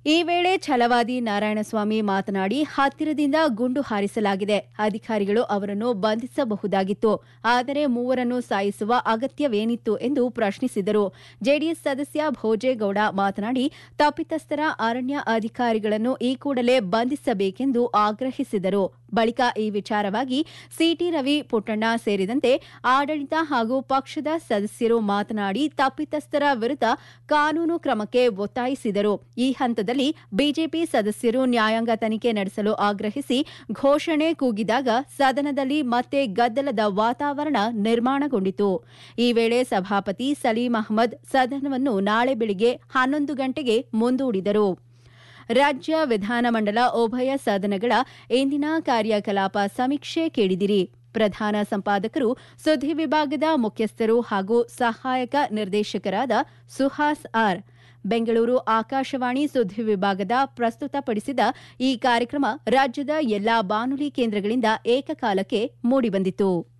ಈ ವೇಳೆ ಛಲವಾದಿ ನಾರಾಯಣಸ್ವಾಮಿ ಮಾತನಾಡಿ ಹತ್ತಿರದಿಂದ ಗುಂಡು ಹಾರಿಸಲಾಗಿದೆ ಅಧಿಕಾರಿಗಳು ಅವರನ್ನು ಬಂಧಿಸಬಹುದಾಗಿತ್ತು ಆದರೆ ಮೂವರನ್ನು ಸಾಯಿಸುವ ಅಗತ್ಯವೇನಿತ್ತು ಎಂದು ಪ್ರಶ್ನಿಸಿದರು ಜೆಡಿಎಸ್ ಸದಸ್ಯ ಭೋಜೇಗೌಡ ಮಾತನಾಡಿ ತಪ್ಪಿತಸ್ಥರ ಅರಣ್ಯ ಅಧಿಕಾರಿಗಳನ್ನು ಈ ಕೂಡಲೇ ಬಂಧಿಸಬೇಕೆಂದು ಆಗ್ರಹಿಸಿದರು ಬಳಿಕ ಈ ವಿಚಾರವಾಗಿ ಸಿಟಿ ರವಿ ಪುಟ್ಟಣ್ಣ ಸೇರಿದಂತೆ ಆಡಳಿತ ಹಾಗೂ ಪಕ್ಷದ ಸದಸ್ಯರು ಮಾತನಾಡಿ ತಪ್ಪಿತಸ್ಥರ ವಿರುದ್ಧ ಕಾನೂನು ಕ್ರಮಕ್ಕೆ ಒತ್ತಾಯಿಸಿದರು ಈ ಹಂತದಲ್ಲಿ ಬಿಜೆಪಿ ಸದಸ್ಯರು ನ್ಯಾಯಾಂಗ ತನಿಖೆ ನಡೆಸಲು ಆಗ್ರಹಿಸಿ ಘೋಷಣೆ ಕೂಗಿದಾಗ ಸದನದಲ್ಲಿ ಮತ್ತೆ ಗದ್ದಲದ ವಾತಾವರಣ ನಿರ್ಮಾಣಗೊಂಡಿತು ಈ ವೇಳೆ ಸಭಾಪತಿ ಸಲೀಂ ಅಹಮದ್ ಸದನವನ್ನು ನಾಳೆ ಬೆಳಿಗ್ಗೆ ಹನ್ನೊಂದು ಗಂಟೆಗೆ ಮುಂದೂಡಿದರು ರಾಜ್ಯ ವಿಧಾನಮಂಡಲ ಉಭಯ ಸದನಗಳ ಇಂದಿನ ಕಾರ್ಯಕಲಾಪ ಸಮೀಕ್ಷೆ ಕೇಳಿದಿರಿ ಪ್ರಧಾನ ಸಂಪಾದಕರು ಸುದ್ದಿ ವಿಭಾಗದ ಮುಖ್ಯಸ್ಥರು ಹಾಗೂ ಸಹಾಯಕ ನಿರ್ದೇಶಕರಾದ ಸುಹಾಸ್ ಆರ್ ಬೆಂಗಳೂರು ಆಕಾಶವಾಣಿ ಸುದ್ದಿ ವಿಭಾಗದ ಪ್ರಸ್ತುತಪಡಿಸಿದ ಈ ಕಾರ್ಯಕ್ರಮ ರಾಜ್ಯದ ಎಲ್ಲಾ ಬಾನುಲಿ ಕೇಂದ್ರಗಳಿಂದ ಏಕಕಾಲಕ್ಕೆ ಮೂಡಿಬಂದಿತು